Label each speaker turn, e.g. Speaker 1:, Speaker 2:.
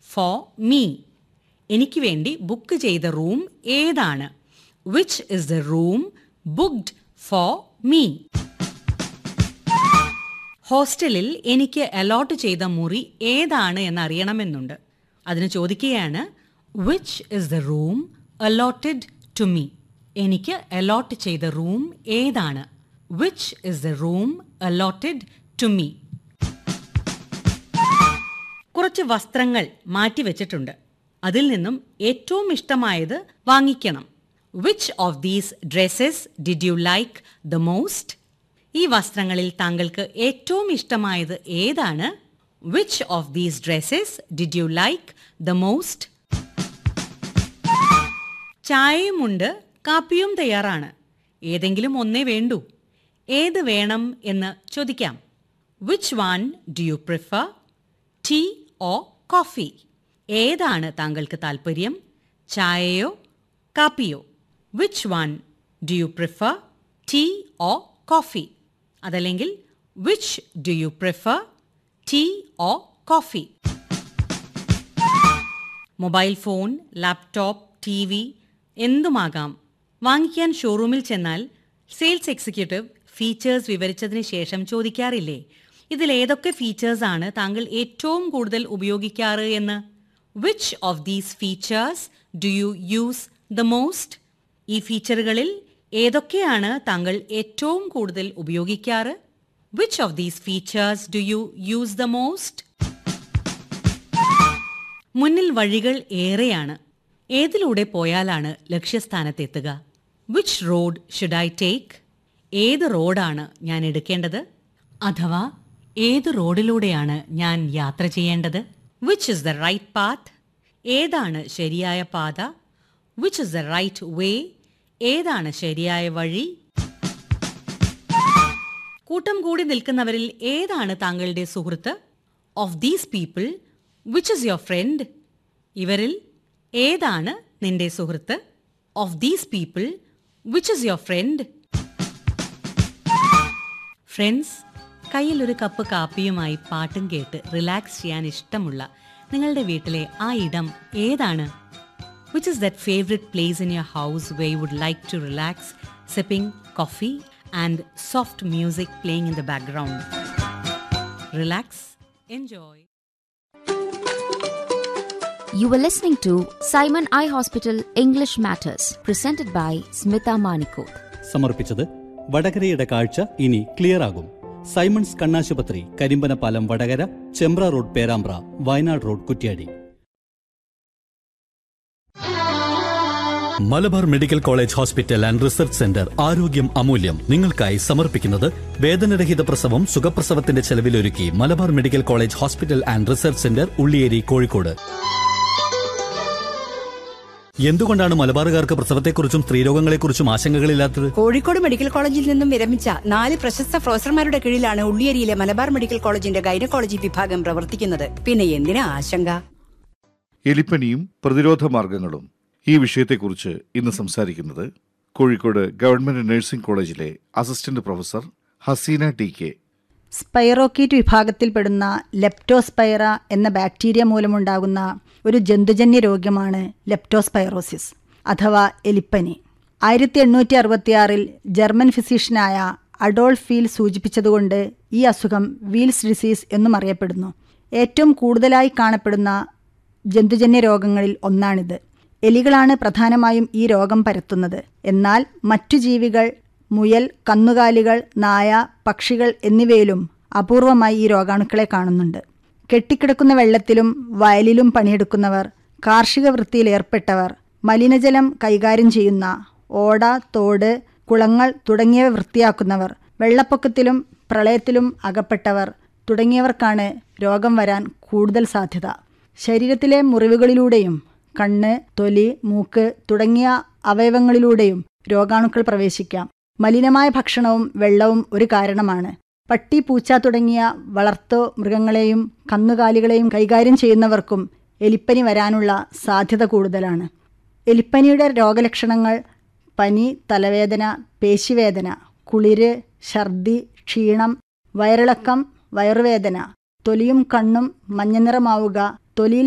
Speaker 1: For me എനിക്ക് വേണ്ടി book ചെയ്ത റൂം ഏതാണ് which is the room booked for me ഹോസ്റ്റലിൽ എനിക്ക് അലോട്ട് ചെയ്ത മുറി ഏതാണ് എന്ന് അറിയണമെന്നുണ്ട് അതിന് ചോദിക്കുകയാണ് which is the room allotted to me എനിക്ക് അലോട്ട് ചെയ്ത റൂം ഏതാണ് which is the room allotted to me കുറച്ച് വസ്ത്രങ്ങൾ മാറ്റിവെച്ചിട്ടുണ്ട് അതിൽ നിന്നും ഏറ്റവും ഇഷ്ടമായത് വാങ്ങിക്കണം which of these dresses did you like the most ഈ വസ്ത്രങ്ങളിൽ താങ്കൾക്ക് ഏറ്റവും ഇഷ്ടമായത് ഏതാണ് which of these dresses did you like the most ചായയുമുണ്ട് കാപ്പിയും തയ്യാറാണ് ഏതെങ്കിലും ഒന്നേ വേണ്ടൂ ഏത് വേണം എന്ന് ചോദിക്കാം which one do you prefer tea or coffee ഏതാണ് താങ്കൾക്ക് താല്പര്യം ചായയോ കാപ്പിയോ which one do you prefer tea or coffee അതല്ലെങ്കിൽ which do you prefer tea or coffee mobile phone laptop T V എന്തുമാകാം വാങ്ങിക്കാൻ ഷോറൂമിൽ ചെന്നാൽ സെയിൽസ് എക്സിക്യൂട്ടീവ് ഫീച്ചേഴ്സ് വിവരിച്ചതിന് ശേഷം ചോദിക്കാറില്ലേ ഇതിൽ ഏതൊക്കെ ഫീച്ചേഴ്സ് ആണ് താങ്കൾ ഏറ്റവും കൂടുതൽ ഉപയോഗിക്കാറ് എന്ന് which of these features do you use the most ഈ ഫീച്ചറുകളിൽ ഏതൊക്കെയാണ് താങ്കൾ ഏറ്റവും കൂടുതൽ ഉപയോഗിക്കാറ് which of these features do you use the most മുന്നിൽ വഴികൾ ഏറെയാണ് ഏതിലൂടെ പോയാലാണ് ലക്ഷ്യസ്ഥാനത്തെത്തുക which road should I take ഏത് റോഡാണ് ഞാൻ എടുക്കേണ്ടത് അഥവാ ഏത് റോഡിലൂടെയാണ് ഞാൻ യാത്ര ചെയ്യേണ്ടത് which is the right path ഏതാണ് ശരിയായ പാത which is the right way ഏതാണ് ശരിയായ വഴി കൂട്ടം കൂടി നിൽക്കുന്നവരിൽ ഏതാണ് താങ്കളുടെ സുഹൃത്ത് of these people which is your friend ഇവരിൽ ഏതാണ് നിന്റെ സുഹൃത്ത് of these people which is your friend friends കയ്യിൽ ഒരു കപ്പ് കാപ്പിയുമായി പാട്ടും കേട്ട് റിലാക്സ് ചെയ്യാൻ ഇഷ്ടമുള്ള നിങ്ങളുടെ വീട്ടിലെ ആ ഇടം ഏതാണ് which is that favourite place in your house we would like to relax sipping coffee and soft music playing in the background relax enjoy
Speaker 2: You were listening to Simon Eye Hospital English Matters, presented by Smita Manikoth.
Speaker 3: സമർപ്പിച്ചത് വടകരയുടെ കാഴ്ച ഇനി clear ആകും Simon's കണ്ണാശുപത്രി Karimpanapalam Vatakara Chembra road Perambra Wayanad road Kuttiadi Malabar medical college hospital and research centre ആരോഗ്യം അമൂല്യം നിങ്ങൾക്കായി സമർപ്പിക്കുന്നത് വേദനരഹിത പ്രസവം സുഖപ്രസവത്തിന്റെ ചെലവിലൊരുക്കി Malabar medical college hospital and research centre Ulliyeri Kozhikode എന്തുകൊണ്ടാണ് മലബാറുകാർക്ക് പ്രസവത്തെക്കുറിച്ചും സ്ത്രീരോഗങ്ങളെക്കുറിച്ചും ആശങ്കകളില്ലാത്തത്
Speaker 4: കോഴിക്കോട് മെഡിക്കൽ കോളേജിൽ നിന്നും വിരമിച്ച നാല് പ്രശസ്ത പ്രൊഫസർമാരുടെ കീഴിലാണ് ഉള്ളിയേരിയിലെ മലബാർ മെഡിക്കൽ കോളേജിന്റെ ഗൈനക്കോളജി വിഭാഗം പ്രവർത്തിക്കുന്നത് പിന്നെ എന്തിനാ ആശങ്ക
Speaker 5: എലിപ്പനിയും പ്രതിരോധ മാർഗങ്ങളും ഈ വിഷയത്തെക്കുറിച്ച് ഇന്ന് സംസാരിക്കുന്നത് കോഴിക്കോട് ഗവൺമെന്റ് നഴ്സിംഗ് കോളേജിലെ assistant professor Haseena T K
Speaker 6: spirochaete വിഭാഗത്തിൽപ്പെടുന്ന ലെപ്റ്റോസ്പൈറ എന്ന ബാക്ടീരിയ മൂലമുണ്ടാകുന്ന ഒരു ജന്തുജന്യ രോഗമാണ് ലെപ്റ്റോസ്പൈറോസിസ് അഥവാ എലിപ്പനി ആയിരത്തി എണ്ണൂറ്റി അറുപത്തിയാറിൽ ജർമ്മൻ ഫിസിഷ്യനായ അഡോൾഫ് വീൽ സൂചിപ്പിച്ചതുകൊണ്ട് ഈ അസുഖം വീൽസ് ഡിസീസ് എന്നും അറിയപ്പെടുന്നു ഏറ്റവും കൂടുതലായി കാണപ്പെടുന്ന ജന്തുജന്യ രോഗങ്ങളിൽ ഒന്നാണിത് എലികളാണ് പ്രധാനമായും ഈ രോഗം പരത്തുന്നത് എന്നാൽ മറ്റു ജീവികൾ മുയൽ കന്നുകാലികൾ നായ പക്ഷികൾ എന്നിവയിലും അപൂർവമായി ഈ രോഗാണുക്കളെ കാണുന്നുണ്ട് കെട്ടിക്കിടക്കുന്ന വെള്ളത്തിലും വയലിലും പണിയെടുക്കുന്നവർ കാർഷിക വൃത്തിയിൽ ഏർപ്പെട്ടവർ മലിനജലം കൈകാര്യം ചെയ്യുന്ന ഓട തോട് കുളങ്ങൾ തുടങ്ങിയവ വൃത്തിയാക്കുന്നവർ വെള്ളപ്പൊക്കത്തിലും പ്രളയത്തിലും അകപ്പെട്ടവർ തുടങ്ങിയവർക്കാണ് രോഗം വരാൻ കൂടുതൽ സാധ്യത ശരീരത്തിലെ മുറിവുകളിലൂടെയും കണ്ണ് തൊലി മൂക്ക് തുടങ്ങിയ അവയവങ്ങളിലൂടെയും രോഗാണുക്കൾ പ്രവേശിക്കാം മലിനമായ ഭക്ഷണവും വെള്ളവും ഒരു കാരണമാണ് പട്ടി പൂച്ച തുടങ്ങിയ വളർത്തു മൃഗങ്ങളെയും കന്നുകാലികളെയും കൈകാര്യം ചെയ്യുന്നവർക്കും എലിപ്പനി വരാനുള്ള സാധ്യത കൂടുതലാണ് എലിപ്പനിയുടെ രോഗലക്ഷണങ്ങൾ പനി തലവേദന പേശിവേദന കുളിര് ഛർദി ക്ഷീണം വയറിളക്കം വയറുവേദന തൊലിയും കണ്ണും മഞ്ഞനിറമാവുക തൊലിയിൽ